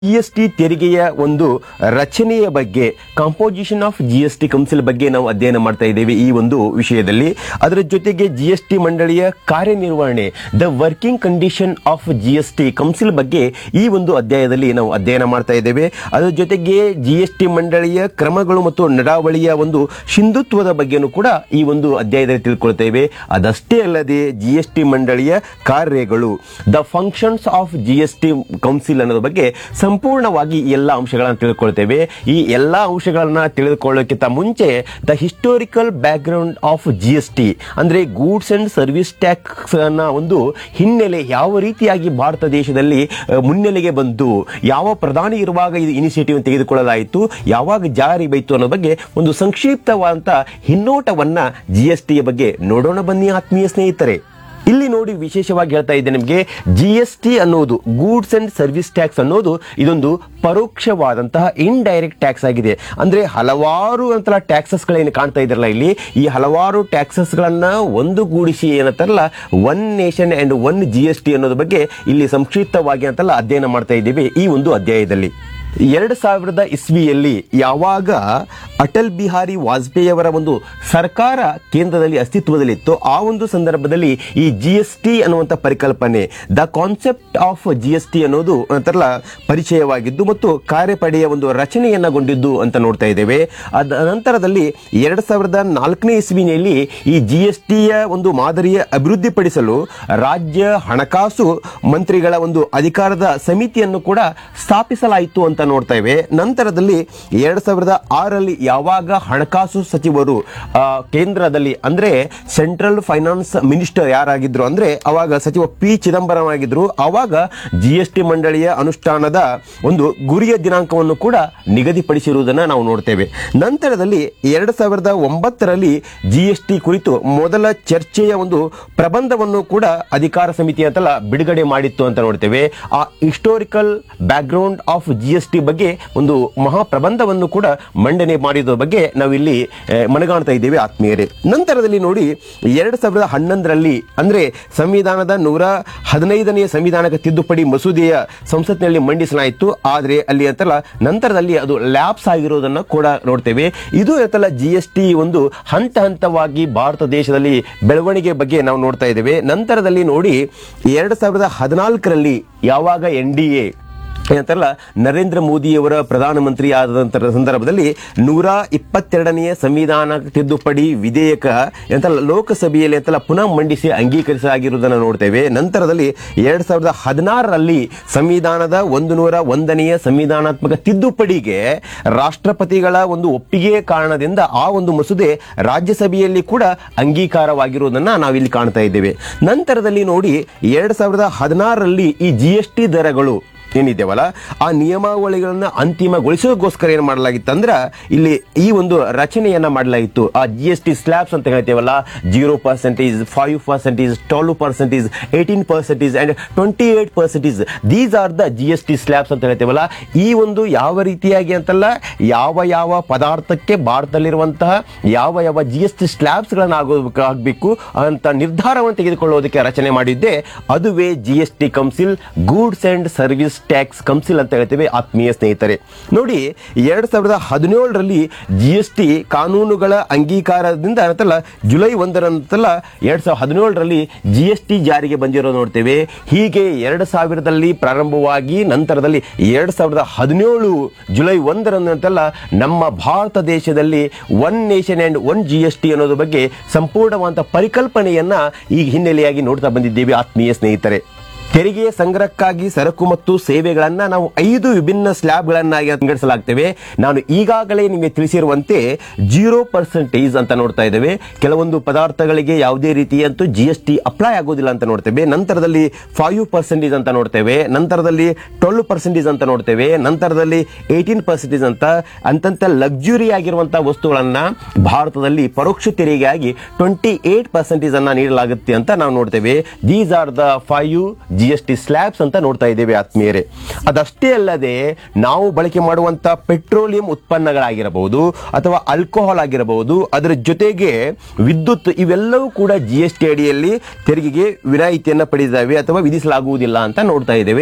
G S T ತೆರಿಗೆಯ ಒಂದು ರಚನೆಯ ಬಗ್ಗೆ composition of G S T council ಬಗ್ಗೆ ನಾವು ಅಧ್ಯಯನ ಮಾಡ್ತಾ ಇದ್ದೇವೆ ಈ ಒಂದು ವಿಷಯದಲ್ಲಿ ಅದರ ಜೊತೆಗೆ ಜಿ ಎಸ್ ಟಿ ಮಂಡಳಿಯ ಕಾರ್ಯನಿರ್ವಹಣೆ the working condition of G S T council ಬಗ್ಗೆ ಈ ಒಂದು ಅಧ್ಯಾಯದಲ್ಲಿ ನಾವು ಅಧ್ಯಯನ ಮಾಡ್ತಾ ಇದ್ದೇವೆ ಅದರ ಜೊತೆಗೆ ಜಿ ಎಸ್ ಟಿ ಮಂಡಳಿಯ ಕ್ರಮಗಳು ಮತ್ತು ನಡಾವಳಿಯ ಒಂದು ಸಿಂಧುತ್ವದ ಬಗ್ಗೆನೂ ಕೂಡ ಈ ಒಂದು ಅಧ್ಯಾಯದಲ್ಲಿ ತಿಳ್ಕೊಳ್ತೇವೆ ಅದಷ್ಟೇ ಅಲ್ಲದೆ ಜಿ ಎಸ್ ಟಿ ಮಂಡಳಿಯ ಕಾರ್ಯಗಳು the functions of G S T council ಅನ್ನೋದ್ರ ಬಗ್ಗೆ ಸಂಪೂರ್ಣವಾಗಿ ಈ ಎಲ್ಲ ಅಂಶಗಳನ್ನು ತಿಳ್ಕೊಳ್ತೇವೆ ಈ ಎಲ್ಲ ಅಂಶಗಳನ್ನ ತಿಳಿದುಕೊಳ್ಳೋಕ್ಕಿಂತ ಮುಂಚೆ the historical background of G S T ಅಂದ್ರೆ ಗೂಡ್ಸ್ ಅಂಡ್ ಸರ್ವಿಸ್ ಟ್ಯಾಕ್ಸ್ ಅನ್ನ ಒಂದು ಹಿನ್ನೆಲೆ ಯಾವ ರೀತಿಯಾಗಿ ಭಾರತ ದೇಶದಲ್ಲಿ ಅಹ್, ಮುನ್ನೆಲೆಗೆ ಬಂತು ಯಾವ ಪ್ರಧಾನಿ ಇರುವಾಗ ಇದು ಇನಿಷಿಯೇಟಿವ್ ತೆಗೆದುಕೊಳ್ಳಲಾಯಿತು ಯಾವಾಗ ಜಾರಿ ಬೈತು ಅನ್ನೋ ಬಗ್ಗೆ ಒಂದು ಸಂಕ್ಷಿಪ್ತವಾದಂತ ಹಿನ್ನೋಟವನ್ನ ಜಿ ಎಸ್ ಟಿಯ ಬಗ್ಗೆ ನೋಡೋಣ ಬನ್ನಿ ಆತ್ಮೀಯ ಸ್ನೇಹಿತರೆ ಇಲ್ಲಿ ನೋಡಿ ವಿಶೇಷವಾಗಿ ಹೇಳ್ತಾ ಇದ್ದೆ ನಿಮಗೆ ಜಿ ಎಸ್ ಟಿ ಅನ್ನೋದು ಗೂಡ್ಸ್ ಅಂಡ್ ಸರ್ವಿಸ್ ಟ್ಯಾಕ್ಸ್ ಅನ್ನೋದು ಇದೊಂದು ಪರೋಕ್ಷವಾದಂತಹ ಇಂಡೈರೆಕ್ಟ್ ಟ್ಯಾಕ್ಸ್ ಆಗಿದೆ ಅಂದ್ರೆ ಹಲವಾರು ಅಂತರ ಟ್ಯಾಕ್ಸಸ್ ಗಳೇನು ಕಾಣ್ತಾ ಇದ್ರಲ್ಲ ಇಲ್ಲಿ ಈ ಹಲವಾರು ಟ್ಯಾಕ್ಸಸ್ ಗಳನ್ನ ಒಂದುಗೂಡಿಸಿ ಏನಂತಾರಲ್ಲ one nation and one G S T ಅನ್ನೋದ್ರ ಬಗ್ಗೆ ಇಲ್ಲಿ ಸಂಕ್ಷಿಪ್ತವಾಗಿ ಅಂತಲ್ಲ ಅಧ್ಯಯನ ಮಾಡ್ತಾ ಇದ್ದೇವೆ ಈ ಒಂದು ಅಧ್ಯಾಯದಲ್ಲಿ ಎರಡು ಸಾವಿರದ ಇಸ್ವಿಯಲ್ಲಿ ಯಾವಾಗ ಅಟಲ್ ಬಿಹಾರಿ ವಾಜಪೇಯಿ ಅವರ ಒಂದು ಸರ್ಕಾರ ಕೇಂದ್ರದಲ್ಲಿ ಅಸ್ತಿತ್ವದಲ್ಲಿತ್ತು ಆ ಒಂದು ಸಂದರ್ಭದಲ್ಲಿ ಈ ಜಿ ಎಸ್ ಟಿ ಅನ್ನುವಂಥ ಪರಿಕಲ್ಪನೆ the concept of G S T ಅನ್ನೋದು ಅಂತಾರಲ್ಲ ಪರಿಚಯವಾಗಿದ್ದು ಮತ್ತು ಕಾರ್ಯಪಡೆಯ ಒಂದು ರಚನೆಯನ್ನಗೊಂಡಿದ್ದು ಅಂತ ನೋಡ್ತಾ ಇದ್ದೇವೆ ಅದ ನಂತರದಲ್ಲಿ ಎರಡು ಸಾವಿರದ ನಾಲ್ಕನೇ ಇಸ್ವಿನಲ್ಲಿ ಈ ಜಿ ಎಸ್ ಟಿಯ ಒಂದು ಮಾದರಿಯ ಅಭಿವೃದ್ಧಿಪಡಿಸಲು ರಾಜ್ಯ ಹಣಕಾಸು ಮಂತ್ರಿಗಳ ಒಂದು ಅಧಿಕಾರದ ಸಮಿತಿಯನ್ನು ಕೂಡ ಸ್ಥಾಪಿಸಲಾಯಿತು ಅಂತ ನೋಡ್ತೇವೆ ನಂತರದಲ್ಲಿ ಎರಡ್ ಸಾವಿರದ ಆರಲ್ಲಿ ಯಾವಾಗ ಹಣಕಾಸು ಸಚಿವರು ಆ, ಕೇಂದ್ರದಲ್ಲಿ ಅಂದ್ರೆ ಸೆಂಟ್ರಲ್ ಫೈನಾನ್ಸ್ ಮಿನಿಸ್ಟರ್ ಯಾರಾಗಿದ್ರು ಅಂದ್ರೆ ಅವಾಗ ಸಚಿವ ಪಿ ಚಿದಂಬರಂ ಆಗಿದ್ರು ಅವಾಗ ಜಿ ಎಸ್ ಟಿ ಮಂಡಳಿಯ ಅನುಷ್ಠಾನದ ಒಂದು ಗುರಿಯ ದಿನಾಂಕವನ್ನು ಕೂಡ ನಿಗದಿಪಡಿಸಿರುವುದನ್ನು ನಾವು ನೋಡ್ತೇವೆ ನಂತರದಲ್ಲಿ ಎರಡು ಸಾವಿರದ ಒಂಬತ್ತರಲ್ಲಿ ಜಿ ಎಸ್ ಟಿ ಕುರಿತು ಮೊದಲ ಚರ್ಚೆಯ ಒಂದು ಪ್ರಬಂಧವನ್ನು ಕೂಡ ಅಧಿಕಾರ ಸಮಿತಿ ಅಂತಲ್ಲ ಬಿಡುಗಡೆ ಮಾಡಿತ್ತು ಅಂತ ನೋಡ್ತೇವೆ ಆ historical background of G S T ಬಗ್ಗೆ ಒಂದು ಮಹಾ ಪ್ರಬಂಧವನ್ನು ಕೂಡ ಮಂಡನೆ ಮಾಡಿದ ಬಗ್ಗೆ ನಾವಿಲ್ಲಿ ಆ, ಮನಗಾಣ್ತಾ ಇದ್ದೇವೆ ಆತ್ಮೀಯರೇ ನಂತರದಲ್ಲಿ ನೋಡಿ ಎರಡು ಸಾವಿರದ ಹನ್ನೊಂದರಲ್ಲಿ ಅಂದ್ರೆ ಸಂವಿಧಾನದ ನೂರ ಹದಿನೈದನೆಯ ಸಂವಿಧಾನಕ್ಕೆ ತಿದ್ದುಪಡಿ ಮಸೂದೆಯ ಸಂಸತ್ನಲ್ಲಿ ಮಂಡಿಸಲಾಯಿತು ಆದರೆ ಅಲ್ಲಿ ಅಂತಲ್ಲ ನಂತರದಲ್ಲಿ ಅದು ಲ್ಯಾಪ್ಸ್ ಆಗಿರೋದನ್ನ ಕೂಡ ನೋಡ್ತೇವೆ ಇದು ಅಂತಲ್ಲ ಜಿ ಎಸ್ ಟಿ ಒಂದು ಹಂತ ಹಂತವಾಗಿ ಭಾರತ ದೇಶದಲ್ಲಿ ಬೆಳವಣಿಗೆ ಬಗ್ಗೆ ನಾವು ನೋಡ್ತಾ ಇದ್ದೇವೆ ನಂತರದಲ್ಲಿ ನೋಡಿ ಎರಡು ಸಾವಿರದ ಹದಿನಾಲ್ಕರಲ್ಲಿ ಯಾವಾಗ ಎನ್ ಡಿ ಎ ಏನಂತಾರಲ್ಲ ನರೇಂದ್ರ ಮೋದಿಯವರ ಪ್ರಧಾನಮಂತ್ರಿ ಆದಂತ ಸಂದರ್ಭದಲ್ಲಿ ನೂರ ಇಪ್ಪತ್ತೆರಡನೆಯ ಸಂವಿಧಾನ ತಿದ್ದುಪಡಿ ವಿಧೇಯಕ ಎಂತಲ್ಲ ಲೋಕಸಭೆಯಲ್ಲಿ ಅಂತಲ್ಲ ಪುನಃ ಮಂಡಿಸಿ ಅಂಗೀಕರಿಸಲಾಗಿರುವುದನ್ನು ನೋಡ್ತೇವೆ ನಂತರದಲ್ಲಿ ಎರಡ್ ಸಾವಿರದ ಹದಿನಾರರಲ್ಲಿ ಸಂವಿಧಾನದ ಒಂದು ನೂರ ಒಂದನೆಯ ಸಂವಿಧಾನಾತ್ಮಕ ತಿದ್ದುಪಡಿಗೆ ರಾಷ್ಟ್ರಪತಿಗಳ ಒಂದು ಒಪ್ಪಿಗೆ ಕಾರಣದಿಂದ ಆ ಒಂದು ಮಸೂದೆ ರಾಜ್ಯಸಭೆಯಲ್ಲಿ ಕೂಡ ಅಂಗೀಕಾರವಾಗಿರುವುದನ್ನ ನಾವಿಲ್ಲಿ ಕಾಣ್ತಾ ಇದ್ದೇವೆ ನಂತರದಲ್ಲಿ ನೋಡಿ ಎರಡ್ ಸಾವಿರದ ಹದಿನಾರರಲ್ಲಿ ಈ ಜಿ ಎಸ್ ಟಿ ದರಗಳು ಏನಿದೆವಲ್ಲ ಆ ನಿಯಮಾವಳಿಗಳನ್ನ ಅಂತಿಮಗೊಳಿಸೋದಕ್ಕೋಸ್ಕರ ಏನ್ ಮಾಡಲಾಗಿತ್ತು ಅಂದ್ರ ಇಲ್ಲಿ ಈ ಒಂದು ರಚನೆಯನ್ನ ಮಾಡಲಾಗಿತ್ತು ಆ ಜಿ ಎಸ್ ಟಿ ಸ್ಲ್ಯಾಬ್ಸ್ ಅಂತ ಹೇಳ್ತೇವಲ್ಲ zero percentage five percentage twelve percentage eighteen percentage and twenty eight percentage these are the G S T slabs ಅಂತ ಹೇಳ್ತೇವಲ್ಲ ಈ ಒಂದು ಯಾವ ರೀತಿಯಾಗಿ ಅಂತಲ್ಲ ಯಾವ ಯಾವ ಪದಾರ್ಥಕ್ಕೆ ಭಾರತದಲ್ಲಿರುವಂತಹ ಯಾವ ಯಾವ ಜಿ ಎಸ್ ಟಿ ಸ್ಲ್ಯಾಬ್ಸ್ ಗಳನ್ನ ಆಗೋದಕ್ಕೆ ಆಗ್ಬೇಕು ಅಂತ ನಿರ್ಧಾರವನ್ನು ತೆಗೆದುಕೊಳ್ಳೋದಕ್ಕೆ ರಚನೆ ಮಾಡಿದ್ದೆ ಅದುವೇ G S T council goods and service tax council ಅಂತ ಹೇಳ್ತೇವೆ ಆತ್ಮೀಯ ಸ್ನೇಹಿತರೆ ನೋಡಿ ಎರಡ್ ಸಾವಿರದ ಹದಿನೇಳರಲ್ಲಿ ಜಿ ಎಸ್ ಟಿ ಕಾನೂನುಗಳ ಅಂಗೀಕಾರದಿಂದ ಅಂತಲ್ಲ ಜುಲೈ ಒಂದರಂತಲ್ಲ ಎರಡ್ ಸಾವಿರದ ಹದಿನೇಳರಲ್ಲಿ ಜಿ ಎಸ್ ಟಿ ಜಾರಿಗೆ ಬಂದಿರೋ ನೋಡ್ತೇವೆ ಹೀಗೆ ಎರಡು ಸಾವಿರದಲ್ಲಿ ಪ್ರಾರಂಭವಾಗಿ ನಂತರದಲ್ಲಿ ಎರಡ್ ಸಾವಿರದ ಹದಿನೇಳು ಜುಲೈ ಒಂದರಂತಲ್ಲ ನಮ್ಮ ಭಾರತ ದೇಶದಲ್ಲಿ one nation and one G S T ಅನ್ನೋದ್ರ ಬಗ್ಗೆ ಸಂಪೂರ್ಣವಾದ ಪರಿಕಲ್ಪನೆಯನ್ನ ಈ ಹಿನ್ನೆಲೆಯಾಗಿ ನೋಡ್ತಾ ಬಂದಿದ್ದೇವೆ ಆತ್ಮೀಯ ಸ್ನೇಹಿತರೆ ತೆರಿಗೆ ಸಂಗ್ರಹಕ್ಕಾಗಿ ಸರಕು ಮತ್ತು ಸೇವೆಗಳನ್ನ ನಾವು ಐದು ವಿಭಿನ್ನ ಸ್ಲ್ಯಾಬ್ಗಳನ್ನಾಗಿ ವಿಂಗಡಿಸಲಾಗ್ತೇವೆ ನಾನು ಈಗಾಗಲೇ ನಿಮಗೆ ತಿಳಿಸಿರುವಂತೆ ಜೀರೋ ಪರ್ಸೆಂಟೇಜ್ ಅಂತ ನೋಡ್ತಾ ಇದ್ದೇವೆ ಕೆಲವೊಂದು ಪದಾರ್ಥಗಳಿಗೆ ಯಾವುದೇ ರೀತಿಯಂತೂ ಜಿ ಎಸ್ ಟಿ ಅಪ್ಲೈ ಆಗೋದಿಲ್ಲ ಅಂತ ನೋಡ್ತೇವೆ ನಂತರದಲ್ಲಿ ಫೈವ್ ಪರ್ಸೆಂಟೇಜ್ ಅಂತ ನೋಡ್ತೇವೆ ನಂತರದಲ್ಲಿ ಟ್ವೆಲ್ ಪರ್ಸೆಂಟೇಜ್ ಅಂತ ನೋಡ್ತೇವೆ ನಂತರದಲ್ಲಿ ಏಯ್ಟೀನ್ ಪರ್ಸೆಂಟೇಜ್ ಅಂತ ಅಂತಂತ ಲಕ್ಸುರಿ ಆಗಿರುವಂತಹ ವಸ್ತುಗಳನ್ನ ಭಾರತದಲ್ಲಿ ಪರೋಕ್ಷ ತೆರಿಗೆಯಾಗಿ ಟ್ವೆಂಟಿ ಏಟ್ ಪರ್ಸೆಂಟೇಜ್ ಅನ್ನ ನೀಡಲಾಗುತ್ತೆ ಅಂತ ನಾವು ನೋಡ್ತೇವೆ these are the five G S T slabs ಅಂತ ನೋಡ್ತಾ ಇದ್ದೇವೆ ಆತ್ಮೀಯರೇ ಅದಷ್ಟೇ ಅಲ್ಲದೆ ನಾವು ಬಳಕೆ ಮಾಡುವಂತ ಪೆಟ್ರೋಲಿಯಂ ಉತ್ಪನ್ನಗಳಾಗಿರಬಹುದು ಅಥವಾ ಆಲ್ಕೋಹಾಲ್ ಆಗಿರಬಹುದು ಅದರ ಜೊತೆಗೆ ವಿದ್ಯುತ್ ಇವೆಲ್ಲವೂ ಕೂಡ ಜಿ ಎಸ್ ಟಿ ಅಡಿಯಲ್ಲಿ ತೆರಿಗೆಗೆ ವಿನಾಯಿತಿಯನ್ನ ಪಡೆದಿದ್ದಾವೆ ಅಥವಾ ವಿಧಿಸಲಾಗುವುದಿಲ್ಲ ಅಂತ ನೋಡ್ತಾ ಇದ್ದೇವೆ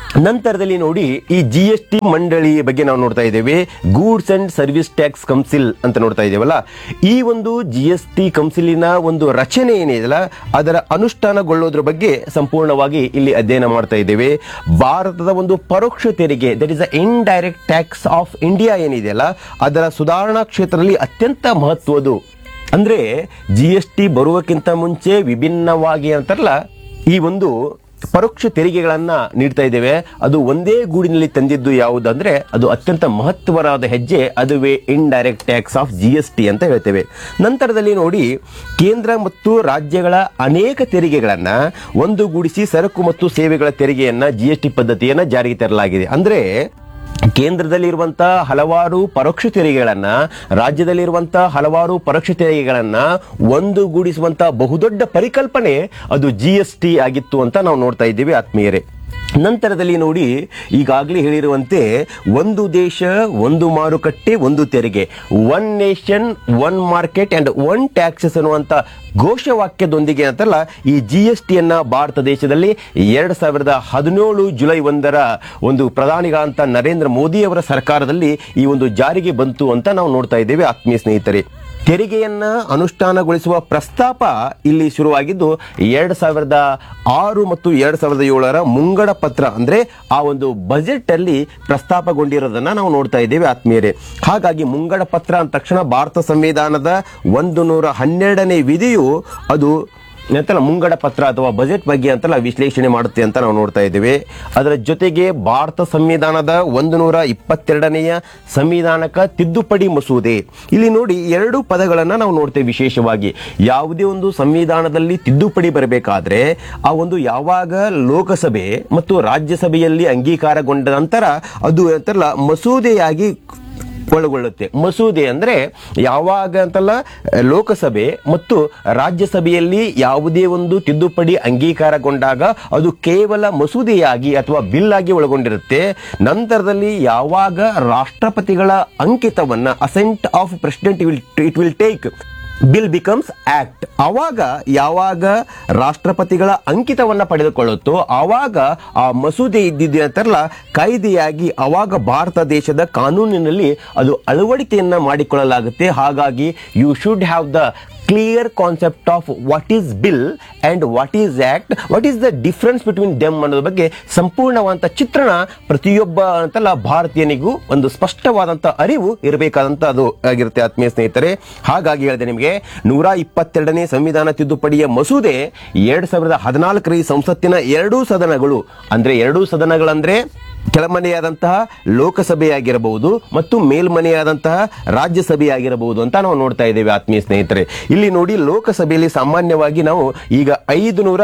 ನಂತರದಲ್ಲಿ ನೋಡಿ ಈ ಜಿ ಎಸ್ ಟಿ ಮಂಡಳಿ ಬಗ್ಗೆ ನಾವು ನೋಡ್ತಾ ಇದ್ದೇವೆ goods and service tax council ಅಂತ ನೋಡ್ತಾ ಇದ್ದೇವಲ್ಲ ಈ ಒಂದು ಜಿ ಎಸ್ ಟಿ ಕೌನ್ಸಿಲಿನ ಒಂದು ರಚನೆ ಏನಿದೆಯಲ್ಲ ಅದರ ಅನುಷ್ಠಾನಗೊಳ್ಳೋದ್ರ ಬಗ್ಗೆ ಸಂಪೂರ್ಣವಾಗಿ ಇಲ್ಲಿ ಅಧ್ಯಯನ ಮಾಡ್ತಾ ಇದ್ದೇವೆ ಭಾರತದ ಒಂದು ಪರೋಕ್ಷ ತೆರಿಗೆ that is indirect tax of India ಏನಿದೆಯಲ್ಲ ಅದರ ಸುಧಾರಣಾ ಕ್ಷೇತ್ರದಲ್ಲಿ ಅತ್ಯಂತ ಮಹತ್ವದು ಅಂದ್ರೆ ಜಿ ಎಸ್ ಟಿ ಬರುವಕ್ಕಿಂತ ಮುಂಚೆ ವಿಭಿನ್ನವಾಗಿ ಅಂತಾರಲ್ಲ ಈ ಒಂದು ಪರೋಕ್ಷ ತೆರಿಗೆಗಳನ್ನ ನೀಡ್ತಾ ಇದ್ದೇವೆ ಅದು ಒಂದೇ ಗೂಡಿನಲ್ಲಿ ತಂದಿದ್ದು ಯಾವುದು ಅಂದ್ರೆ ಅದು ಅತ್ಯಂತ ಮಹತ್ವವಾದ ಹೆಜ್ಜೆ ಅದುವೇ indirect tax of G S T ಅಂತ ಹೇಳ್ತೇವೆ ನಂತರದಲ್ಲಿ ನೋಡಿ ಕೇಂದ್ರ ಮತ್ತು ರಾಜ್ಯಗಳ ಅನೇಕ ತೆರಿಗೆಗಳನ್ನ ಒಂದುಗೂಡಿಸಿ ಸರಕು ಮತ್ತು ಸೇವೆಗಳ ತೆರಿಗೆಯನ್ನ ಜಿ ಎಸ್ ಟಿ ಪದ್ಧತಿಯನ್ನ ಜಾರಿಗೆ ತರಲಾಗಿದೆ ಅಂದ್ರೆ ಕೇಂದ್ರದಲ್ಲಿರುವಂತಹ ಹಲವಾರು ಪರೋಕ್ಷ ತೆರಿಗೆಗಳನ್ನ ರಾಜ್ಯದಲ್ಲಿರುವಂತಹ ಹಲವಾರು ಪರೋಕ್ಷ ತೆರಿಗೆಗಳನ್ನ ಒಂದುಗೂಡಿಸುವಂತಹ ಬಹುದೊಡ್ಡ ಪರಿಕಲ್ಪನೆ ಅದು ಜಿ ಎಸ್ ಟಿ ಆಗಿತ್ತು ಅಂತ ನಾವು ನೋಡ್ತಾ ಇದ್ದೀವಿ ಆತ್ಮೀಯರೇ ನಂತರದಲ್ಲಿ ನೋಡಿ ಈಗಾಗಲೇ ಹೇಳಿರುವಂತೆ ಒಂದು ದೇಶ ಒಂದು ಮಾರುಕಟ್ಟೆ ಒಂದು ತೆರಿಗೆ one nation one market and one taxes ಅನ್ನುವಂತ ಘೋಷವಾಕ್ಯದೊಂದಿಗೆ ಅಂತಲ್ಲ ಈ ಜಿ ಎಸ್ ಟಿಯನ್ನ ಭಾರತ ದೇಶದಲ್ಲಿ ಎರಡ್ ಸಾವಿರದ ಹದಿನೇಳು ಜುಲೈ ಒಂದರ ಒಂದು ಪ್ರಧಾನಿಗಳಂತ ನರೇಂದ್ರ ಮೋದಿ ಅವರ ಸರ್ಕಾರದಲ್ಲಿ ಈ ಒಂದು ಜಾರಿಗೆ ಬಂತು ಅಂತ ನಾವು ನೋಡ್ತಾ ಇದ್ದೇವೆ ಆತ್ಮೀಯ ಸ್ನೇಹಿತರೆ ತೆರಿಗೆಯನ್ನ ಅನುಷ್ಠಾನಗೊಳಿಸುವ ಪ್ರಸ್ತಾಪ ಇಲ್ಲಿ ಶುರುವಾಗಿದ್ದು ಎರಡ್ ಸಾವಿರದ ಆರು ಮತ್ತು ಎರಡ್ ಸಾವಿರದ ಏಳರ ಮುಂಗಡ ಪತ್ರ ಅಂದ್ರೆ ಆ ಒಂದು ಬಜೆಟ್ ಅಲ್ಲಿ ಪ್ರಸ್ತಾಪಗೊಂಡಿರೋದನ್ನ ನಾವು ನೋಡ್ತಾ ಇದ್ದೇವೆ ಆತ್ಮೀಯರೇ ಹಾಗಾಗಿ ಮುಂಗಡ ಪತ್ರ ಅಂದ ತಕ್ಷಣ ಭಾರತ ಸಂವಿಧಾನದ ಒಂದು ನೂರ ಹನ್ನೆರಡನೇ ವಿಧಿಯು ಅದು ಅಂತಲ್ಲ ಮುಂಗಡ ಪತ್ರ ಅಥವಾ ಬಜೆಟ್ ಬಗ್ಗೆ ಅಂತಲ್ಲ ವಿಶ್ಲೇಷಣೆ ಮಾಡುತ್ತೆ ಅಂತ ನಾವು ನೋಡ್ತಾ ಇದ್ದೇವೆ ಅದರ ಜೊತೆಗೆ ಭಾರತ ಸಂವಿಧಾನದ ಒಂದು ನೂರ ಇಪ್ಪತ್ತೆರಡನೆಯ ಸಂವಿಧಾನಕ ತಿದ್ದುಪಡಿ ಮಸೂದೆ ಇಲ್ಲಿ ನೋಡಿ ಎರಡು ಪದಗಳನ್ನ ನಾವು ನೋಡ್ತೇವೆ ವಿಶೇಷವಾಗಿ ಯಾವುದೇ ಒಂದು ಸಂವಿಧಾನದಲ್ಲಿ ತಿದ್ದುಪಡಿ ಬರಬೇಕಾದ್ರೆ ಆ ಒಂದು ಯಾವಾಗ ಲೋಕಸಭೆ ಮತ್ತು ರಾಜ್ಯಸಭೆಯಲ್ಲಿ ಅಂಗೀಕಾರಗೊಂಡ ನಂತರ ಅದು ಅಂತಲ್ಲ ಮಸೂದೆಯಾಗಿ ಒಳಗೊಳ್ಳುತ್ತೆ ಮಸೂದೆ ಅಂದ್ರೆ ಯಾವಾಗ ಅಂತಲ್ಲ ಲೋಕಸಭೆ ಮತ್ತು ರಾಜ್ಯಸಭೆಯಲ್ಲಿ ಯಾವುದೇ ಒಂದು ತಿದ್ದುಪಡಿ ಅಂಗೀಕಾರಗೊಂಡಾಗ ಅದು ಕೇವಲ ಮಸೂದೆಯಾಗಿ ಅಥವಾ ಬಿಲ್ ಆಗಿ ಒಳಗೊಂಡಿರುತ್ತೆ ನಂತರದಲ್ಲಿ ಯಾವಾಗ ರಾಷ್ಟ್ರಪತಿಗಳ ಅಂಕಿತವನ್ನ assent of president will it will take bill becomes act ಅವಾಗ ಯಾವಾಗ ರಾಷ್ಟ್ರಪತಿಗಳ ಅಂಕಿತವನ್ನ ಪಡೆದುಕೊಳ್ಳುತ್ತೋ ಆವಾಗ ಆ ಮಸೂದೆ ಇದ್ದಿದ್ದೆ ಅಂತಾರಲ್ಲ ಕಾಯ್ದೆಯಾಗಿ ಅವಾಗ ಭಾರತ ದೇಶದ ಕಾನೂನಿನಲ್ಲಿ ಅದು ಅಳವಡಿಕೆಯನ್ನ ಮಾಡಿಕೊಳ್ಳಲಾಗುತ್ತೆ ಹಾಗಾಗಿ you should have the clear concept of what is bill and what is act what is the difference between them ಅನ್ನೋದ್ರ ಬಗ್ಗೆ ಸಂಪೂರ್ಣವಾದಂತ ಚಿತ್ರಣ ಪ್ರತಿಯೊಬ್ಬ ಅಂತಲ್ಲ ಭಾರತೀಯನಿಗೂ ಒಂದು ಸ್ಪಷ್ಟವಾದಂತ ಅರಿವು ಇರಬೇಕಾದಂತ ಅದು ಆಗಿರುತ್ತೆ ಆತ್ಮೀಯ ಸ್ನೇಹಿತರೆ ಹಾಗಾಗಿ ಹೇಳಿದೆ ನಿಮಗೆ ನೂರ ಇಪ್ಪತ್ತೆರಡನೇ ಸಂವಿಧಾನ ತಿದ್ದುಪಡಿಯ ಮಸೂದೆ ಎರಡ್ ಸಾವಿರದ ಹದಿನಾಲ್ಕರ ಈ ಸಂಸತ್ತಿನ ಎರಡೂ ಸದನಗಳು ಅಂದ್ರೆ ಎರಡೂ ಸದನಗಳಂದ್ರೆ ಕೆಳಮನೆಯಾದಂತಹ ಲೋಕಸಭೆಯಾಗಿರಬಹುದು ಮತ್ತು ಮೇಲ್ಮನೆಯಾದಂತಹ ರಾಜ್ಯಸಭೆಯಾಗಿರಬಹುದು ಅಂತ ನಾವು ನೋಡ್ತಾ ಇದ್ದೇವೆ ಆತ್ಮೀಯ ಸ್ನೇಹಿತರೆ ಇಲ್ಲಿ ನೋಡಿ ಲೋಕಸಭೆಯಲ್ಲಿ ಸಾಮಾನ್ಯವಾಗಿ ನಾವು ಈಗ ಐದು ನೂರ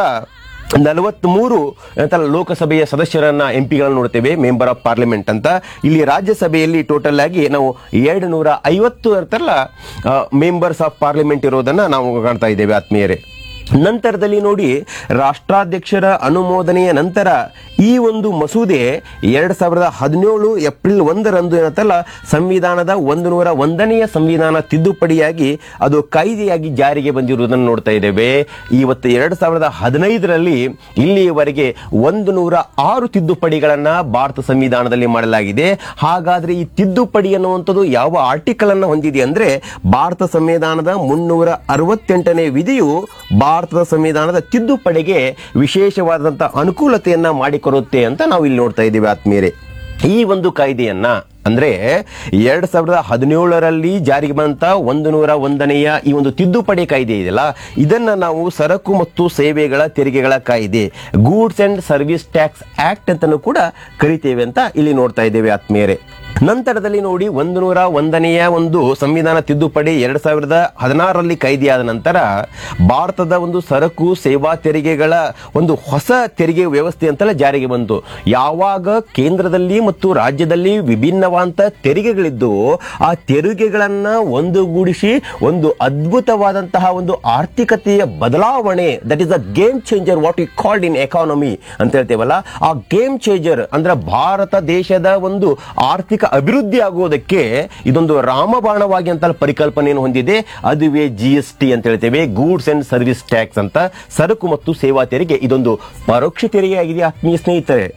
ನಲವತ್ಮೂರು ಅಂತಲ್ಲ ಲೋಕಸಭೆಯ ಸದಸ್ಯರನ್ನ ಎಂಪಿಗಳನ್ನು ನೋಡ್ತೇವೆ ಮೆಂಬರ್ ಆಫ್ ಪಾರ್ಲಿಮೆಂಟ್ ಅಂತ ಇಲ್ಲಿ ರಾಜ್ಯಸಭೆಯಲ್ಲಿ ಟೋಟಲ್ ಆಗಿ ನಾವು ಎರಡು ನೂರ ಐವತ್ತು ಅಂತಾರಲ್ಲ ಮೆಂಬರ್ಸ್ ಆಫ್ ಪಾರ್ಲಿಮೆಂಟ್ ಇರೋದನ್ನ ನಾವು ಕಾಣ್ತಾ ಇದ್ದೇವೆ ಆತ್ಮೀಯರೇ ನಂತರದಲ್ಲಿ ನೋಡಿ ರಾಷ್ಟ್ರಾಧ್ಯಕ್ಷರ ಅನುಮೋದನೆಯ ನಂತರ ಈ ಒಂದು ಮಸೂದೆ ಎರಡ್ ಸಾವಿರದ ಹದಿನೇಳು ಏಪ್ರಿಲ್ ಒಂದರಂದು ಏನಂತಲ್ಲ ಸಂವಿಧಾನದ ಒಂದು ನೂರ ಒಂದನೆಯ ಸಂವಿಧಾನ ತಿದ್ದುಪಡಿಯಾಗಿ ಅದು ಕಾಯ್ದೆಯಾಗಿ ಜಾರಿಗೆ ಬಂದಿರುವುದನ್ನು ನೋಡ್ತಾ ಇದ್ದೇವೆ ಇವತ್ತು ಎರಡ್ ಸಾವಿರದ ಹದಿನೈದರಲ್ಲಿ ಇಲ್ಲಿಯವರೆಗೆ ಒಂದು ನೂರ ಆರು ತಿದ್ದುಪಡಿಗಳನ್ನ ಭಾರತ ಸಂವಿಧಾನದಲ್ಲಿ ಮಾಡಲಾಗಿದೆ ಹಾಗಾದ್ರೆ ಈ ತಿದ್ದುಪಡಿ ಅನ್ನುವಂಥದ್ದು ಯಾವ ಆರ್ಟಿಕಲ್ ಅನ್ನ ಹೊಂದಿದೆ ಅಂದ್ರೆ ಭಾರತ ಸಂವಿಧಾನದ ಮುನ್ನೂರ ಅರವತ್ತೆಂಟನೇ ವಿಧಿಯು ಭಾರತದ ಸಂವಿಧಾನದ ತಿದ್ದುಪಡಿಗೆ ವಿಶೇಷವಾದಂತಹ ಅನುಕೂಲತೆಯನ್ನ ಮಾಡಿಕೊಡುತ್ತೆ ಅಂತ ನಾವು ಇಲ್ಲಿ ನೋಡ್ತಾ ಇದ್ದೀವಿ ಆತ್ಮೀಯರೇ ಈ ಒಂದು ಕಾಯ್ದೆಯನ್ನ ಅಂದ್ರೆ ಎರಡ್ ಸಾವಿರದ ಹದಿನೇಳರಲ್ಲಿ ಜಾರಿಗೆ ಬಂದಂತ ಒಂದು ನೂರ ಒಂದನೆಯ ಈ ಒಂದು ತಿದ್ದುಪಡಿ ಕಾಯ್ದೆ ಇದೆಯಲ್ಲ ಇದನ್ನ ನಾವು ಸರಕು ಮತ್ತು ಸೇವೆಗಳ ತೆರಿಗೆಗಳ ಕಾಯ್ದೆ goods and service tax act ಅಂತಾನೂ ಕೂಡ ಕರಿತೇವೆ ಅಂತ ಇಲ್ಲಿ ನೋಡ್ತಾ ಇದ್ದೇವೆ ಆತ್ಮೀಯರೇ ನಂತರದಲ್ಲಿ ನೋಡಿ ಒಂದು ನೂರ ಒಂದನೆಯ ಒಂದು ಸಂವಿಧಾನ ತಿದ್ದುಪಡಿ ಎರಡ್ ಸಾವಿರದ ಹದಿನಾರರಲ್ಲಿ ಕಾಯ್ದೆಯಾದ ನಂತರ ಭಾರತದ ಒಂದು ಸರಕು ಸೇವಾ ತೆರಿಗೆಗಳ ಒಂದು ಹೊಸ ತೆರಿಗೆ ವ್ಯವಸ್ಥೆ ಅಂತಲೇ ಜಾರಿಗೆ ಬಂತು ಯಾವಾಗ ಕೇಂದ್ರದಲ್ಲಿ ಮತ್ತು ರಾಜ್ಯದಲ್ಲಿ ವಿಭಿನ್ನವಾದಂತ ತೆರಿಗೆಗಳಿದ್ದು ಆ ತೆರಿಗೆಗಳನ್ನ ಒಂದುಗೂಡಿಸಿ ಒಂದು ಅದ್ಭುತವಾದಂತಹ ಒಂದು ಆರ್ಥಿಕತೆಯ ಬದಲಾವಣೆ that is a game changer what you called in economy ಅಂತ ಹೇಳ್ತೇವಲ್ಲ ಆ ಗೇಮ್ ಚೇಂಜರ್ ಅಂದ್ರೆ ಭಾರತ ದೇಶದ ಒಂದು ಆರ್ಥಿಕ ಅಭಿವೃದ್ಧಿ ಆಗುವುದಕ್ಕೆ ಇದೊಂದು ರಾಮಬಾಣವಾಗಿ ಅಂತ ಪರಿಕಲ್ಪನೆಯನ್ನು ಹೊಂದಿದೆ ಅದುವೇ ಜಿ ಎಸ್ ಟಿ ಅಂತ ಹೇಳ್ತೇವೆ ಗೂಡ್ಸ್ ಅಂಡ್ ಸರ್ವಿಸ್ ಟ್ಯಾಕ್ಸ್ ಅಂತ ಸರಕು ಮತ್ತು ಸೇವಾ ತೆರಿಗೆ ಇದೊಂದು ಪರೋಕ್ಷ ತೆರಿಗೆ ಆಗಿದೆ ಆತ್ಮೀಯ ಸ್ನೇಹಿತರೆ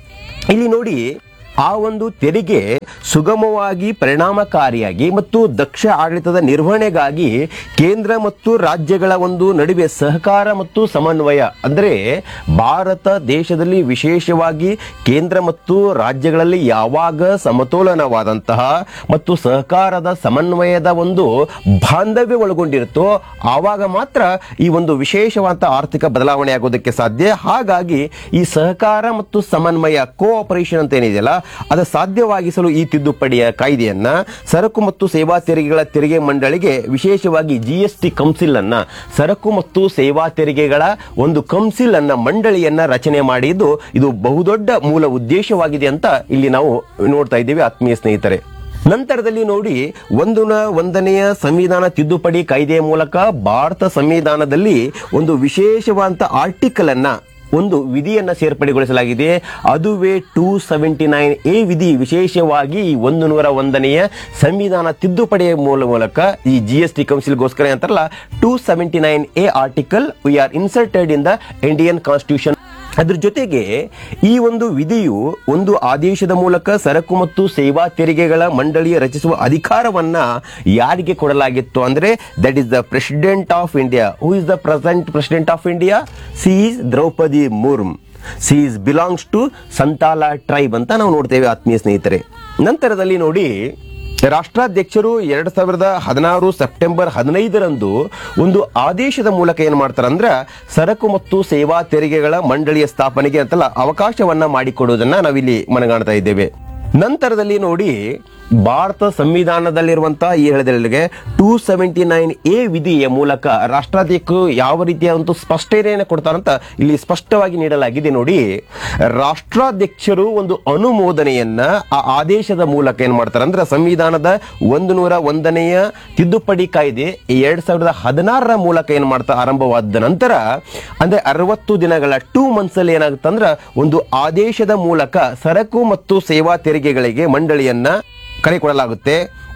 ಇಲ್ಲಿ ನೋಡಿ ಆ ಒಂದು ತೆರಿಗೆ ಸುಗಮವಾಗಿ ಪರಿಣಾಮಕಾರಿಯಾಗಿ ಮತ್ತು ದಕ್ಷ ಆಡಳಿತದ ನಿರ್ವಹಣೆಗಾಗಿ ಕೇಂದ್ರ ಮತ್ತು ರಾಜ್ಯಗಳ ಒಂದು ನಡುವೆ ಸಹಕಾರ ಮತ್ತು ಸಮನ್ವಯ ಅಂದರೆ ಭಾರತ ದೇಶದಲ್ಲಿ ವಿಶೇಷವಾಗಿ ಕೇಂದ್ರ ಮತ್ತು ರಾಜ್ಯಗಳಲ್ಲಿ ಯಾವಾಗ ಸಮತೋಲನವಾದಂತಹ ಮತ್ತು ಸಹಕಾರದ ಸಮನ್ವಯದ ಒಂದು ಬಾಂಧವ್ಯ ಒಳಗೊಂಡಿರುತ್ತೋ ಆವಾಗ ಮಾತ್ರ ಈ ಒಂದು ವಿಶೇಷವಾದ ಆರ್ಥಿಕ ಬದಲಾವಣೆ ಆಗೋದಕ್ಕೆ ಸಾಧ್ಯ ಹಾಗಾಗಿ ಈ ಸಹಕಾರ ಮತ್ತು ಸಮನ್ವಯ ಕೋಆಪರೇಷನ್ ಅಂತ ಏನಿದೆಯಲ್ಲ ಅದು ಸಾಧ್ಯವಾಗಿಸಲು ಈ ತಿದ್ದುಪಡಿಯ ಕಾಯ್ದೆಯನ್ನ ಸರಕು ಮತ್ತು ಸೇವಾ ತೆರಿಗೆಗಳ ತೆರಿಗೆ ಮಂಡಳಿಗೆ ವಿಶೇಷವಾಗಿ ಜಿಎಸ್ಟಿ ಕೌನ್ಸಿಲ್ ಅನ್ನ ಸರಕು ಮತ್ತು ಸೇವಾ ತೆರಿಗೆಗಳ ಒಂದು ಕೌನ್ಸಿಲ್ ಅನ್ನ ಮಂಡಳಿಯನ್ನ ರಚನೆ ಮಾಡಿದ್ದು ಇದು ಬಹುದೊಡ್ಡ ಮೂಲ ಉದ್ದೇಶವಾಗಿದೆ ಅಂತ ಇಲ್ಲಿ ನಾವು ನೋಡ್ತಾ ಇದ್ದೀವಿ ಆತ್ಮೀಯ ಸ್ನೇಹಿತರೆ ನಂತರದಲ್ಲಿ ನೋಡಿ ಒಂದು ನ- ಒಂದನೆಯ ಸಂವಿಧಾನ ತಿದ್ದುಪಡಿ ಕಾಯ್ದೆಯ ಮೂಲಕ ಭಾರತ ಸಂವಿಧಾನದಲ್ಲಿ ಒಂದು ವಿಶೇಷವಾದ ಆರ್ಟಿಕಲ್ ಅನ್ನ ಒಂದು ವಿಧಿಯನ್ನ ಸೇರ್ಪಡೆಗೊಳಿಸಲಾಗಿದೆ ಅದುವೇ ಟೂ ಸೆವೆಂಟಿ ನೈನ್ ಎ ವಿಧಿ ವಿಶೇಷವಾಗಿ ಈ ಒಂದು ನೂರ ಒಂದನೆಯ ಸಂವಿಧಾನ ತಿದ್ದುಪಡಿಯ ಮೂಲ ಮೂಲಕ ಈ ಜಿ ಎಸ್ ಟಿ ಕೌನ್ಸಿಲ್ಗೋಸ್ಕರ ಅಂತಾರಲ್ಲ two seventy nine A article we are inserted in the Indian constitution ಅದ್ರ ಜೊತೆಗೆ ಈ ಒಂದು ವಿಧಿಯು ಒಂದು ಆದೇಶದ ಮೂಲಕ ಸರಕು ಮತ್ತು ಸೇವಾ ತೆರಿಗೆಗಳ ಮಂಡಳಿಯ ರಚಿಸುವ ಅಧಿಕಾರವನ್ನ ಯಾರಿಗೆ ಕೊಡಲಾಗಿತ್ತು ಅಂದ್ರೆ that is the president of India who is the present president of India she is Droupadi Murmu she is belongs to Santhal tribe ಅಂತ ನಾವು ನೋಡ್ತೇವೆ ಆತ್ಮೀಯ ಸ್ನೇಹಿತರೆ ನಂತರದಲ್ಲಿ ನೋಡಿ ರಾಷ್ಟ್ರಾಧ್ಯಕ್ಷರು ಎರಡ್ ಸಾವಿರದ ಹದಿನಾರು ಸೆಪ್ಟೆಂಬರ್ ಹದಿನೈದರಂದು ಒಂದು ಆದೇಶದ ಮೂಲಕ ಏನ್ ಮಾಡ್ತಾರಂದ್ರ ಸರಕು ಮತ್ತು ಸೇವಾ ತೆರಿಗೆಗಳ ಮಂಡಳಿಯ ಸ್ಥಾಪನೆಗೆ ಅಂತಲ್ಲ ಅವಕಾಶವನ್ನ ಮಾಡಿಕೊಡುವುದನ್ನ ನಾವಿಲ್ಲಿ ಮನಗಾಣ್ತಾ ಇದ್ದೇವೆ ನಂತರದಲ್ಲಿ ನೋಡಿ ಭಾರತ ಸಂವಿಧಾನದಲ್ಲಿರುವಂತಹ ಈ ಹೇಳಿದಲ್ಲಿಗೆ ಟೂ ಸೆವೆಂಟಿ ನೈನ್ ಎ ವಿಧಿಯ ಮೂಲಕ ರಾಷ್ಟ್ರಾಧ್ಯಕ್ಷರು ಯಾವ ರೀತಿಯ ಒಂದು ಸ್ಪಷ್ಟನೆಯನ್ನು ಕೊಡ್ತಾರಂತ ಇಲ್ಲಿ ಸ್ಪಷ್ಟವಾಗಿ ನೀಡಲಾಗಿದೆ ನೋಡಿ ರಾಷ್ಟ್ರಾಧ್ಯಕ್ಷರು ಒಂದು ಅನುಮೋದನೆಯನ್ನ ಆ ಆದೇಶದ ಮೂಲಕ ಏನ್ ಮಾಡ್ತಾರೆ ಅಂದ್ರೆ ಸಂವಿಧಾನದ ಒಂದು ನೂರ ಒಂದನೆಯ ತಿದ್ದುಪಡಿ ಕಾಯ್ದೆ ಎರಡ್ ಸಾವಿರದ ಹದಿನಾರರ ಮೂಲಕ ಏನ್ ಮಾಡ್ತಾ ಆರಂಭವಾದ ನಂತರ ಅಂದ್ರೆ ಅರವತ್ತು ದಿನಗಳ ಟೂ ಮಂತ್ಸ್ ಅಲ್ಲಿ ಏನಾಗುತ್ತೆ ಅಂದ್ರೆ ಒಂದು ಆದೇಶದ ಮೂಲಕ ಸರಕು ಮತ್ತು ಸೇವಾ ತೆರಿಗೆಗಳಿಗೆ ಮಂಡಳಿಯನ್ನ ಕರೆ ಕೊಡಲಾಗುತ್ತೆ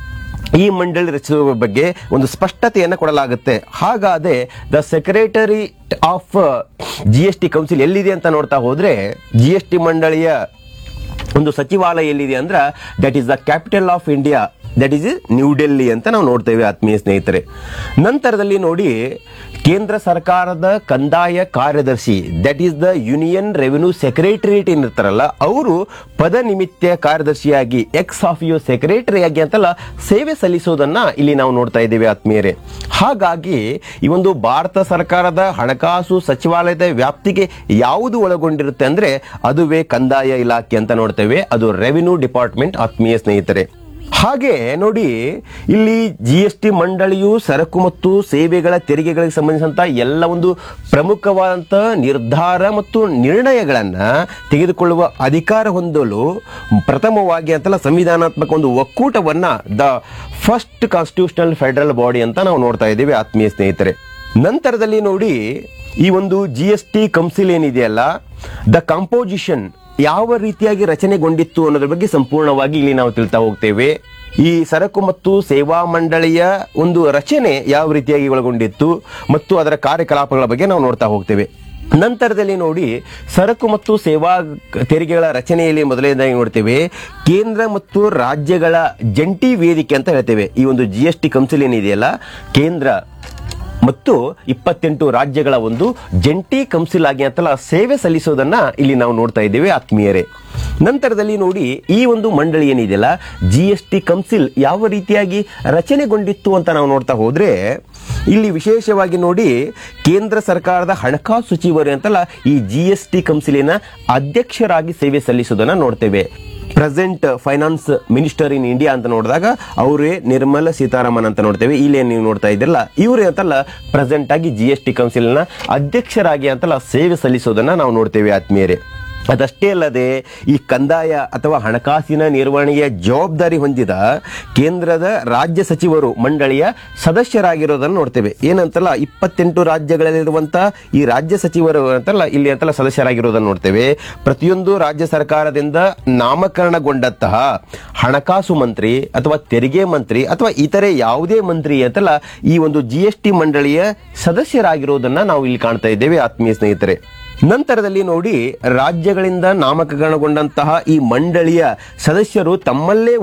ಈ ಮಂಡಳಿ ರಚಿಸುವ ಬಗ್ಗೆ ಒಂದು ಸ್ಪಷ್ಟತೆಯನ್ನು ಕೊಡಲಾಗುತ್ತೆ ಹಾಗಾದ್ರೆ the secretary of G S T council ಎಲ್ಲಿದೆ ಅಂತ ನೋಡ್ತಾ ಹೋದ್ರೆ ಜಿ ಎಸ್ ಟಿ ಮಂಡಳಿಯ ಒಂದು ಸಚಿವಾಲಯ ಎಲ್ಲಿದೆ ಅಂದ್ರೆ that is the capital of India that is New Delhi ಅಂತ ನಾವು ನೋಡ್ತೇವೆ ಆತ್ಮೀಯ ಸ್ನೇಹಿತರೆ ನಂತರದಲ್ಲಿ ನೋಡಿ ಕೇಂದ್ರ ಸರ್ಕಾರದ ಕಂದಾಯ ಕಾರ್ಯದರ್ಶಿ that is the union revenue secretariat ಏನಿರ್ತಾರಲ್ಲ ಅವರು ಪದ ನಿಮಿತ್ತ ಕಾರ್ಯದರ್ಶಿಯಾಗಿ ಎಕ್ಸ್ ಆಫ್ ಯು ಸೆಕ್ರೆಟರಿಯಾಗಿ ಅಂತಲ್ಲ ಸೇವೆ ಸಲ್ಲಿಸೋದನ್ನ ಇಲ್ಲಿ ನಾವು ನೋಡ್ತಾ ಇದ್ದೇವೆ ಆತ್ಮೀಯರೇ ಹಾಗಾಗಿ ಈ ಒಂದು ಭಾರತ ಸರ್ಕಾರದ ಹಣಕಾಸು ಸಚಿವಾಲಯದ ವ್ಯಾಪ್ತಿಗೆ ಯಾವುದು ಒಳಗೊಂಡಿರುತ್ತೆ ಅಂದ್ರೆ ಅದುವೇ ಕಂದಾಯ ಇಲಾಖೆ ಅಂತ ನೋಡ್ತೇವೆ ಅದು ರೆವಿನ್ಯೂ ಡಿಪಾರ್ಟ್ಮೆಂಟ್ ಆತ್ಮೀಯ ಸ್ನೇಹಿತರೆ ಹಾಗೆ ನೋಡಿ ಇಲ್ಲಿ ಜಿ ಎಸ್ ಟಿ ಮಂಡಳಿಯು ಸರಕು ಮತ್ತು ಸೇವೆಗಳ ತೆರಿಗೆಗಳಿಗೆ ಸಂಬಂಧಿಸಿದಂತ ಎಲ್ಲ ಒಂದು ಪ್ರಮುಖವಾದಂತ ನಿರ್ಧಾರ ಮತ್ತು ನಿರ್ಣಯಗಳನ್ನ ತೆಗೆದುಕೊಳ್ಳುವ ಅಧಿಕಾರ ಹೊಂದಲು ಪ್ರಥಮವಾಗಿ ಅಂತಲ್ಲ ಸಂವಿಧಾನಾತ್ಮಕ ಒಂದು ಒಕ್ಕೂಟವನ್ನ the first constitutional federal body ಅಂತ ನಾವು ನೋಡ್ತಾ ಇದ್ದೀವಿ ಆತ್ಮೀಯ ಸ್ನೇಹಿತರೆ ನಂತರದಲ್ಲಿ ನೋಡಿ ಈ ಒಂದು ಜಿ ಎಸ್ ಟಿ ಕೌನ್ಸಿಲ್ ಏನಿದೆಯಲ್ಲ ದ ಕಂಪೋಸಿಷನ್ ಯಾವ ರೀತಿಯಾಗಿ ರಚನೆಗೊಂಡಿತ್ತು ಅನ್ನೋದ್ರ ಬಗ್ಗೆ ಸಂಪೂರ್ಣವಾಗಿ ಇಲ್ಲಿ ನಾವು ತಿಳ್ತಾ ಹೋಗ್ತೇವೆ ಈ ಸರಕು ಮತ್ತು ಸೇವಾ ಮಂಡಳಿಯ ಒಂದು ರಚನೆ ಯಾವ ರೀತಿಯಾಗಿ ಒಳಗೊಂಡಿತ್ತು ಮತ್ತು ಅದರ ಕಾರ್ಯಕಲಾಪಗಳ ಬಗ್ಗೆ ನಾವು ನೋಡ್ತಾ ಹೋಗ್ತೇವೆ ನಂತರದಲ್ಲಿ ನೋಡಿ ಸರಕು ಮತ್ತು ಸೇವಾ ತೆರಿಗೆಗಳ ರಚನೆಯಲ್ಲಿ ಮೊದಲನೇದಾಗಿ ನೋಡ್ತೇವೆ ಕೇಂದ್ರ ಮತ್ತು ರಾಜ್ಯಗಳ ಜಂಟಿ ವೇದಿಕೆ ಅಂತ ಹೇಳ್ತೇವೆ ಈ ಒಂದು ಜಿ ಎಸ್ ಟಿ ಕೌನ್ಸಿಲ್ ಏನಿದೆಯಲ್ಲ ಕೇಂದ್ರ ಮತ್ತು ಇಪ್ಪತ್ತೆಂಟು ರಾಜ್ಯಗಳ ಒಂದು ಜಂಟಿ ಕೌನ್ಸಿಲ್ ಆಗಿ ಅಂತಲ್ಲ ಸೇವೆ ಸಲ್ಲಿಸೋದನ್ನ ಇಲ್ಲಿ ನಾವು ನೋಡ್ತಾ ಇದ್ದೇವೆ ಆತ್ಮೀಯರೇ ನಂತರದಲ್ಲಿ ನೋಡಿ ಈ ಒಂದು ಮಂಡಳಿ ಏನಿದೆಯಲ್ಲ ಜಿ ಎಸ್ ಟಿ ಕೌನ್ಸಿಲ್ ಯಾವ ರೀತಿಯಾಗಿ ರಚನೆಗೊಂಡಿತ್ತು ಅಂತ ನಾವು ನೋಡ್ತಾ ಹೋದ್ರೆ ಇಲ್ಲಿ ವಿಶೇಷವಾಗಿ ನೋಡಿ ಕೇಂದ್ರ ಸರ್ಕಾರದ ಹಣಕಾಸು ಸಚಿವರು ಅಂತಲ್ಲ ಈ ಜಿ ಎಸ್ ಟಿ ಕೌನ್ಸಿಲಿನ ಅಧ್ಯಕ್ಷರಾಗಿ ಸೇವೆ ಸಲ್ಲಿಸೋದನ್ನ ನೋಡ್ತೇವೆ present finance minister in India ಅಂತ ನೋಡಿದಾಗ ಅವರೇ ನಿರ್ಮಲಾ ಸೀತಾರಾಮನ್ ಅಂತ ನೋಡ್ತೇವೆ ಇಲ್ಲಿ ಏನ್ ನೀವು ನೋಡ್ತಾ ಇದ್ದಿರಲ್ಲ ಇವರೇ ಅಂತಲ್ಲ ಪ್ರೆಸೆಂಟ್ ಆಗಿ ಜಿ ಎಸ್ ಟಿ ಕೌನ್ಸಿಲ್ನ ಅಧ್ಯಕ್ಷರಾಗಿ ಅಂತಲ್ಲ ಸೇವೆ ಸಲ್ಲಿಸೋದನ್ನ ನಾವು ನೋಡ್ತೇವೆ ಆತ್ಮೀಯರೇ ಅದಷ್ಟೇ ಅಲ್ಲದೆ ಈ ಕಂದಾಯ ಅಥವಾ ಹಣಕಾಸಿನ ನಿರ್ವಹಣೆಯ ಜವಾಬ್ದಾರಿ ಹೊಂದಿದ ಕೇಂದ್ರದ ರಾಜ್ಯ ಸಚಿವರು ಮಂಡಳಿಯ ಸದಸ್ಯರಾಗಿರೋದನ್ನು ನೋಡ್ತೇವೆ ಏನಂತಲ್ಲ ಇಪ್ಪತ್ತೆಂಟು ರಾಜ್ಯಗಳಲ್ಲಿರುವಂತಹ ಈ ರಾಜ್ಯ ಸಚಿವರು ಅಂತಲ್ಲ ಇಲ್ಲಿ ಅಂತಲ್ಲ ಸದಸ್ಯರಾಗಿರೋದನ್ನು ನೋಡ್ತೇವೆ ಪ್ರತಿಯೊಂದು ರಾಜ್ಯ ಸರ್ಕಾರದಿಂದ ನಾಮಕರಣಗೊಂಡಂತಹ ಹಣಕಾಸು ಮಂತ್ರಿ ಅಥವಾ ತೆರಿಗೆ ಮಂತ್ರಿ ಅಥವಾ ಇತರೆ ಯಾವುದೇ ಮಂತ್ರಿ ಅಂತಲ್ಲ ಈ ಒಂದು ಜಿ ಎಸ್ ಟಿ ಮಂಡಳಿಯ ಸದಸ್ಯರಾಗಿರೋದನ್ನ ನಾವು ಇಲ್ಲಿ ಕಾಣ್ತಾ ಇದ್ದೇವೆ ಆತ್ಮೀಯ ಸ್ನೇಹಿತರೆ ನಂತರದಲ್ಲಿ ನೋಡಿ ರಾಜ್ಯಗಳಿಂದ ನಾಮಕರಣಗೊಂಡಂತಹ ಈ ಮಂಡಳಿಯ ಸದಸ್ಯರು ತಮ್ಮಲ್ಲೇ